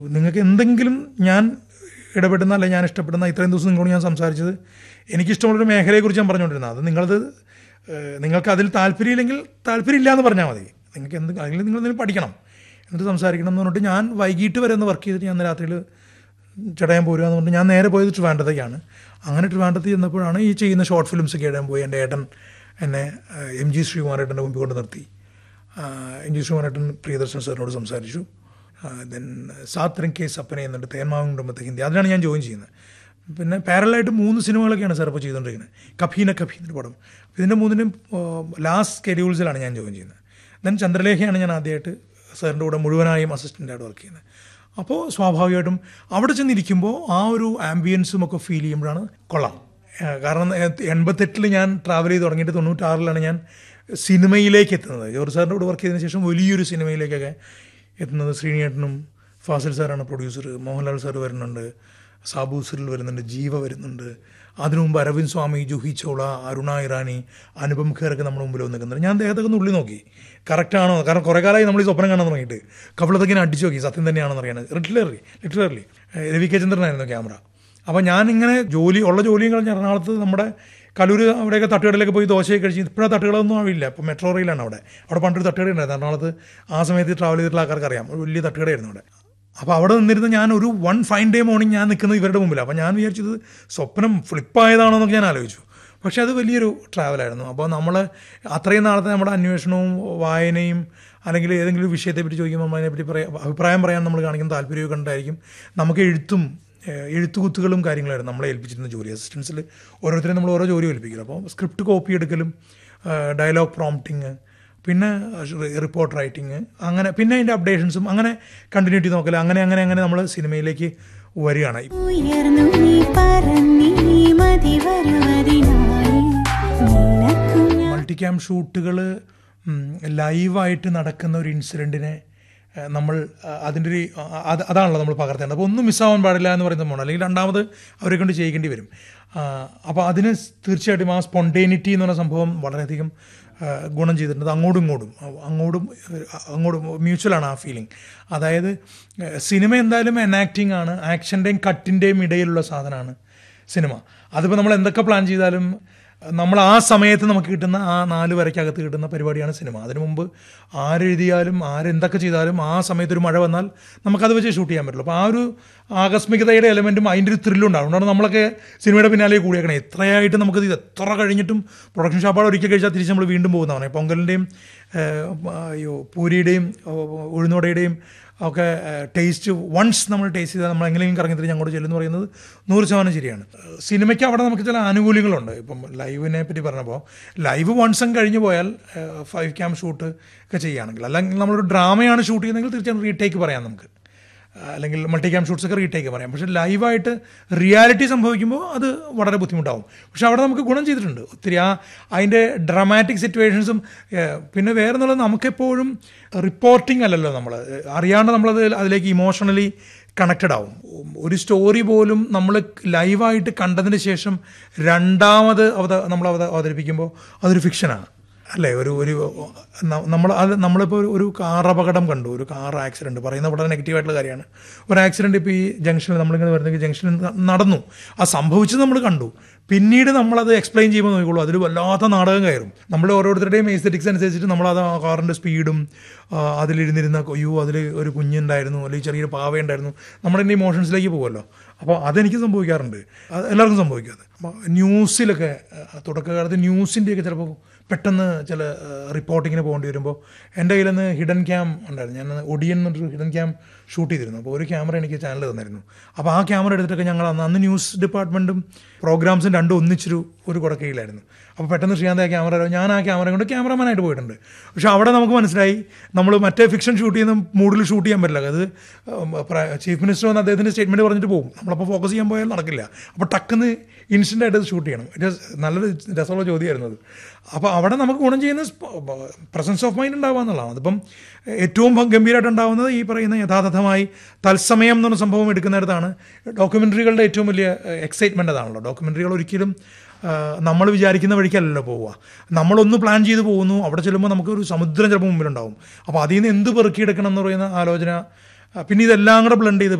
നിങ്ങൾക്ക് എന്തെങ്കിലും ഞാൻ ഇടപെടുന്ന അല്ലെ ഞാൻ ഇഷ്ടപ്പെടുന്ന ഇത്രയും ദിവസം നിങ്ങളോട് ഞാൻ സംസാരിച്ചത് എനിക്കിഷ്ടമുള്ളൊരു മേഖലയെക്കുറിച്ച് ഞാൻ പറഞ്ഞുകൊണ്ടിരുന്നത് അത് നിങ്ങളത് ഏഹ്, നിങ്ങൾക്ക് അതിൽ താല്പര്യമില്ലെങ്കിൽ താല്പര്യമില്ല എന്ന് പറഞ്ഞാൽ മതി നിങ്ങൾക്ക് എന്ത് അല്ലെങ്കിൽ നിങ്ങൾ എന്തെങ്കിലും പഠിക്കണം എന്നിട്ട് സംസാരിക്കണം എന്ന് പറഞ്ഞിട്ട് ഞാൻ വൈകിട്ട് വരെ ഒന്ന് വർക്ക് ചെയ്തിട്ട് ഞാൻ ഇന്ന് രാത്രിയിൽ ചടയാൻ പോരുക എന്ന് പറഞ്ഞിട്ട് ഞാൻ നേരെ പോയത് ട്രിവാൻഡത്തേക്കാണ് അങ്ങനെ ട്രിവാൻഡത്ത് ചെന്നപ്പോഴാണ് ഈ ചെയ്യുന്ന ഷോർട്ട് ഫിലിംസ് ഒക്കെ ഇടാൻ പോയി എൻ്റെ ഏട്ടൻ എന്നെ ഏഹ്, എം ജി ശ്രീകുമാരേട്ടൻ്റെ മുമ്പിൽ കൊണ്ട് നിർത്തി ആഹ്, എം ജി ശ്രീകുമാരേട്ടൻ പ്രിയദർശൻ സാറിനോട് സംസാരിച്ചു ദെൻ സാത്രം കെ സപ്പനെ എന്നുണ്ട് തേന്മാവൻ കുടുംബത്തെ ഹിന്ദി അതിലാണ് ഞാൻ ജോയിൻ ചെയ്യുന്നത് പിന്നെ പാരലായിട്ട് മൂന്ന് സിനിമകളൊക്കെയാണ് സാർ ഇപ്പോൾ ചെയ്തുകൊണ്ടിരിക്കുന്നത് കഫീന കഫി എന്നൊരു പടം ഇതിൻ്റെ മൂന്നിനും ലാസ്റ്റ് സ്കെഡ്യൂൾസിലാണ് ഞാൻ ജോയിൻ ചെയ്യുന്നത് ദെൻ ചന്ദ്രലേഖയാണ് ഞാൻ ആദ്യമായിട്ട് സാറിൻ്റെ കൂടെ മുഴുവനായും അസിസ്റ്റൻ്റായിട്ട് വർക്ക് ചെയ്യുന്നത് അപ്പോൾ സ്വാഭാവികമായിട്ടും അവിടെ ചെന്നിരിക്കുമ്പോൾ ആ ഒരു ആംബിയൻസും ഒക്കെ ഫീൽ ചെയ്യുമ്പോഴാണ് കൊള്ളാം ഏഹ് കാരണം എ- എൺപത്തെട്ടിൽ ഞാൻ ട്രാവൽ ചെയ്ത് തുടങ്ങിയിട്ട് തൊണ്ണൂറ്റാറിലാണ് ഞാൻ സിനിമയിലേക്ക് എത്തുന്നത് ജോർജ് സാറിൻ്റെ കൂടെ വർക്ക് ചെയ്തതിന് ശേഷം വലിയൊരു സിനിമയിലേക്കൊക്കെ എത്തുന്നത് ശ്രീനിയേട്ടനും ഫാസിൽ സാറാണ് പ്രൊഡ്യൂസർ മോഹൻലാൽ സാർ വരുന്നുണ്ട് സാബു സിറിൽ വരുന്നുണ്ട് ജീവ വരുന്നുണ്ട് അതിനു മുമ്പ് അരവിന്ദ് സ്വാമി ജൂഹി ചോള അരുണ ഇറാനി അനുപം ഖേറൊക്കെ നമ്മുടെ മുമ്പിൽ വന്ന് നിൽക്കുന്നുണ്ട് ഞാൻ അദ്ദേഹത്തൊക്കെ ഒന്ന് ഉള്ളി നോക്കി കറക്റ്റാണോ കാരണം കുറേ കാലമായി നമ്മൾ ഈ സ്വപ്നം കാണാൻ തുടങ്ങിയിട്ട് കപിളത്തൊക്കെ ഇങ്ങനെ അടിച്ചു നോക്കി സത്യം തന്നെയാണെന്ന് അറിയാൻ ലിറ്റററി ലിറ്റററി രവി കെ ചന്ദ്രനായിരുന്നു ക്യാമറ അപ്പോൾ ഞാനിങ്ങനെ ജോലി ഉള്ള ജോലിയും കഴിഞ്ഞ് എറണാകുളത്ത് നമ്മുടെ കലൂർ അവിടെയൊക്കെ തട്ടുകടയിലൊക്കെ പോയി ദോശയൊക്കെ കഴിച്ച് ഇപ്പോഴാണ് തട്ടുകളൊന്നും ആവില്ല ഇപ്പോൾ മെട്രോ റെയിലാണ് അവിടെ അവിടെ പണ്ടൊരു തട്ടുകട ഉണ്ടായിരുന്നു എറണാകുളത്ത് ആ സമയത്ത് ട്രാവൽ ചെയ്തിട്ടുള്ള ആൾക്കാർക്ക് അറിയാം ഒരു വലിയ തട്ടുകടയായിരുന്നു അവിടെ അപ്പോൾ അവിടെ നിന്നിരുന്ന ഞാൻ ഒരു വൺ ഫൈൻ ഡേ മോർണിംഗ് ഞാൻ നിൽക്കുന്നത് ഇവരുടെ മുമ്പിലാണ് അപ്പോൾ ഞാൻ വിചാരിച്ചത് സ്വപ്നം ഫ്ലിപ്പായതാണോ എന്നൊക്കെ ഞാൻ ആലോചിച്ചു പക്ഷേ അത് വലിയൊരു ട്രാവലായിരുന്നു അപ്പോൾ നമ്മൾ അത്രയും നാളത്തെ നമ്മുടെ അന്വേഷണവും വായനയും അല്ലെങ്കിൽ ഏതെങ്കിലും ഒരു വിഷയത്തെപ്പറ്റി ചോദിക്കുമ്പോൾ നമ്മൾ അതിനെപ്പറ്റി പറയാം അഭിപ്രായം പറയാൻ നമ്മൾ കാണിക്കുന്ന താല്പര്യമൊക്കെ ഉണ്ടായിരിക്കും നമുക്ക് എഴുത്തും ഏഹ്, എഴുത്തുകുത്തുകളും കാര്യങ്ങളായിരുന്നു നമ്മളെ ഏൽപ്പിച്ചിരുന്ന ജോലി അസിസ്റ്റൻസിൽ ഓരോരുത്തരും നമ്മൾ ഓരോ ജോലി ഏൽപ്പിക്കില്ല അപ്പോൾ സ്ക്രിപ്റ്റ് കോപ്പി എടുക്കലും ഡയലോഗ് പ്രോംപ്റ്റിങ് പിന്നെ റിപ്പോർട്ട് റൈറ്റിങ് അങ്ങനെ പിന്നെ അതിൻ്റെ അപ്ഡേഷൻസും അങ്ങനെ കണ്ടിന്യൂറ്റി നോക്കൽ അങ്ങനെ അങ്ങനെ അങ്ങനെ നമ്മൾ സിനിമയിലേക്ക് വരികയാണ് ഉയർന്നു നീ പറന്നിനി മതി വരുവതിനായി നിനക്കു ഞാൻ മൾട്ടി ക്യാം ഷൂട്ടുകൾ ലൈവായിട്ട് നടക്കുന്ന ഒരു ഇൻസിഡൻറ്റിനെ ഏഹ്, നമ്മൾ അഹ്, അതിൻ്റെ ഒരു അഹ്, അത് അതാണല്ലോ നമ്മൾ പകർത്തേണ്ടത് അപ്പോൾ ഒന്നും മിസ്സാവാൻ പാടില്ല എന്ന് പറയുന്ന പോകണം അല്ലെങ്കിൽ രണ്ടാമത് അവരെ കൊണ്ട് ചെയ്യിക്കേണ്ടി വരും അപ്പോൾ അതിന് തീർച്ചയായിട്ടും ആ സ്പോണ്ടേനിറ്റി എന്ന് പറഞ്ഞ സംഭവം വളരെയധികം ഏഹ്, ഗുണം ചെയ്തിട്ടുണ്ട് അത് അങ്ങോട്ടും ഇങ്ങോട്ടും അഹ് അങ്ങോട്ടും ഏഹ്, അങ്ങോട്ടും മ്യൂച്വലാണ് ആ ഫീലിംഗ് അതായത് ഏഹ്, സിനിമ എന്തായാലും എനാക്ടിങ് ആണ് ആക്ഷൻ്റെയും കട്ടിൻ്റെയും ഇടയിലുള്ള സാധനമാണ് സിനിമ അതിപ്പോൾ നമ്മൾ എന്തൊക്കെ പ്ലാൻ ചെയ്താലും നമ്മൾ ആ സമയത്ത് നമുക്ക് കിട്ടുന്ന ആ നാല് വരയ്ക്കകത്ത് കിട്ടുന്ന പരിപാടിയാണ് സിനിമ അതിനു മുമ്പ് ആരെഴുതിയാലും ആരെന്തൊക്കെ ചെയ്താലും ആ സമയത്ത് ഒരു മഴ വന്നാൽ നമുക്കത് വെച്ച് ഷൂട്ട് ചെയ്യാൻ പറ്റുള്ളൂ അപ്പോൾ ആ ഒരു ആകസ്മികതയുടെ എലമെൻറ്റും അതിൻ്റെ ഒരു ത്രില്ലും ഉണ്ടാവും അതുകൊണ്ടാണ് നമ്മളൊക്കെ സിനിമയുടെ പിന്നാലെ കൂടിയേക്കണേ എത്രയായിട്ട് നമുക്കത് ഇത് എത്ര കഴിഞ്ഞിട്ടും പ്രൊഡക്ഷൻ ഷാപ്പാട് ഒരിക്കൽ കഴിച്ചാൽ തിരിച്ച് നമ്മൾ വീണ്ടും പോകുന്നതാണ് പൊങ്കലിൻ്റെയും അയ്യോ പൂരിയുടെയും ഉഴുന്നുവടയുടെയും ഒക്കെ ടേസ്റ്റ് വൺസ് നമ്മൾ ടേസ്റ്റ് ചെയ്താൽ നമ്മൾ എങ്ങനെയും കറങ്ങി തിരിഞ്ഞ് അങ്ങോട്ട് ചെല്ലുമെന്ന് പറയുന്നത് നൂറ് ശതമാനം ശരിയാണ് സിനിമയ്ക്ക് അവിടെ നമുക്ക് ചില ആനുകൂല്യങ്ങളുണ്ട് ഇപ്പം ലൈവിനെ പറ്റി പറഞ്ഞപ്പോൾ ലൈവ് വൺസം കഴിഞ്ഞ് പോയാൽ ഫൈവ് ക്യാം ഷൂട്ട് ഒക്കെ ചെയ്യുകയാണെങ്കിൽ അല്ലെങ്കിൽ നമ്മളൊരു ഡ്രാമയാണ് ഷൂട്ട് ചെയ്യുന്നതെങ്കിൽ തീർച്ചയായും റീടേക്ക് പറയാം നമുക്ക് അല്ലെങ്കിൽ മൾട്ടി ക്യാം ഷൂട്ട്സ് ഒക്കെ റീടേക്ക് പറയാം പക്ഷേ ലൈവായിട്ട് റിയാലിറ്റി സംഭവിക്കുമ്പോൾ അത് വളരെ ബുദ്ധിമുട്ടാവും പക്ഷെ അവിടെ നമുക്ക് ഗുണം ചെയ്തിട്ടുണ്ട് ഒത്തിരി ആ അതിൻ്റെ ഡ്രമാറ്റിക് സിറ്റുവേഷൻസും ഏഹ്, പിന്നെ വേറെ എന്നുള്ളത് നമുക്കെപ്പോഴും റിപ്പോർട്ടിംഗ് അല്ലല്ലോ നമ്മൾ അറിയാണ്ട് നമ്മളത് അതിലേക്ക് ഇമോഷണലി കണക്റ്റഡ് ആവും ഒരു സ്റ്റോറി പോലും നമ്മൾ ലൈവായിട്ട് കണ്ടതിന് ശേഷം രണ്ടാമത് അവത നമ്മൾ അവത അവതരിപ്പിക്കുമ്പോൾ അതൊരു ഫിക്ഷനാണ് അല്ലേ ഒരു ഒരു നമ്മൾ അത് നമ്മളിപ്പോൾ ഒരു- ഒരു കാർ അപകടം കണ്ടു ഒരു കാർ ആക്സിഡൻറ്റ് പറയുന്ന വളരെ നെഗറ്റീവായിട്ടുള്ള കാര്യമാണ് ഒരു ആക്സിഡൻറ്റ് ഇപ്പോൾ ഈ ജംഗ്ഷനിൽ നമ്മളിങ്ങനെ വരുന്നെങ്കിൽ ജംഗ്ഷനിൽ ന- നടന്നു ആ സംഭവിച്ചത് നമ്മൾ കണ്ടു പിന്നീട് നമ്മളത് എക്സ്പ്ലെയിൻ ചെയ്യുമ്പോൾ നോക്കിക്കോളൂ അതിൽ വല്ലാത്ത നാടകം കയറും നമ്മൾ ഓരോരുത്തരുടെയും എസ്തെറ്റിക്സ് അനുസരിച്ചിട്ട് നമ്മളത് ആ കാറിൻ്റെ സ്പീഡും അതിലിരുന്നിരുന്ന അയ്യോ അതിൽ ഒരു കുഞ്ഞുണ്ടായിരുന്നു അല്ലെങ്കിൽ ചെറിയൊരു പാവയുണ്ടായിരുന്നു നമ്മുടെ എൻ്റെ ഇമോഷൻസിലേക്ക് പോകുമല്ലോ അപ്പോൾ അതെനിക്ക് സംഭവിക്കാറുണ്ട് അത് എല്ലാവർക്കും സംഭവിക്കും അത് അപ്പോൾ ന്യൂസിലൊക്കെ ആ, തുടക്കകാലത്ത് ന്യൂസിൻ്റെയൊക്കെ ചിലപ്പോൾ പെട്ടെന്ന് ചില റിപ്പോർട്ടിങ്ങിന് പോകേണ്ടി വരുമ്പോൾ എൻ്റെ കയ്യിൽ നിന്ന് ഹിഡൻ ക്യാം ഉണ്ടായിരുന്നു ഞാൻ ഒടിയൻ എന്നൊരു ഹിഡൻ ക്യാം ഷൂട്ട് ചെയ്തിരുന്നു അപ്പോൾ ഒരു ക്യാമറ എനിക്ക് ചാനൽ തന്നിരുന്നു അപ്പോൾ ആ ക്യാമറ എടുത്തിട്ടൊക്കെ ഞങ്ങൾ അന്ന് അന്ന് ന്യൂസ് ഡിപ്പാർട്ട്മെൻറ്റും പ്രോഗ്രാംസും രണ്ടും ഒന്നിച്ചൊരു ഒരു കുടക്കയിലായിരുന്നു അപ്പോൾ പെട്ടെന്ന് ശ്രീകാന്ത് ആ ക്യാമറ ഞാൻ ആ ക്യാമറ കൊണ്ട് ക്യാമറമാനായിട്ട് പോയിട്ടുണ്ട് പക്ഷെ അവിടെ നമുക്ക് മനസ്സിലായി നമ്മൾ മറ്റേ ഫിക്ഷൻ ഷൂട്ട് ചെയ്യുന്ന മൂഡിൽ ഷൂട്ട് ചെയ്യാൻ പറ്റില്ല അത് ചീഫ് മിനിസ്റ്റർ വന്ന് അദ്ദേഹത്തിൻ്റെ സ്റ്റേറ്റ്മെൻറ്റ് പറഞ്ഞിട്ട് പോകും നമ്മളപ്പോൾ ഫോക്കസ് ചെയ്യാൻ പോയാൽ നടക്കില്ല അപ്പോൾ ടക്കുന്ന് ഇൻസ്റ്റൻ്റ് ആയിട്ട് ഷൂട്ട് ചെയ്യണം ഇത് നല്ലൊരു രസമുള്ള ചോദ്യമായിരുന്നു അത് അപ്പോൾ അവിടെ നമുക്ക് ഗുണം ചെയ്യുന്ന പ്രസൻസ് ഓഫ് മൈൻഡ് ഉണ്ടാവുക എന്നുള്ളതാണ് അതിപ്പം ഏറ്റവും ഭ- ഗംഭീരമായിട്ട് ഉണ്ടാവുന്നത് ഈ പറയുന്ന യഥാർത്ഥമായി തത്സമയം എന്ന് പറഞ്ഞ സംഭവം എടുക്കുന്നിടത്താണ് ഡോക്യുമെൻ്ററികളുടെ ഏറ്റവും വലിയ എക്സൈറ്റ്മെൻ്റ് അതാണല്ലോ ഡോക്യുമെൻ്ററികൾ ഒരിക്കലും നമ്മൾ വിചാരിക്കുന്ന വഴിക്കല്ലല്ലോ പോവുക നമ്മളൊന്ന് പ്ലാൻ ചെയ്ത് പോകുന്നു അവിടെ ചെല്ലുമ്പോൾ നമുക്കൊരു സമുദ്രം ചിലപ്പോൾ മുമ്പിലുണ്ടാവും അപ്പോൾ അതിൽ നിന്ന് എന്ത് പെറുക്കിയെടുക്കണം എന്ന് പറയുന്ന ആലോചന ആ, പിന്നെ ഇതെല്ലാം കൂടെ ബ്ലെൻഡ് ചെയ്ത്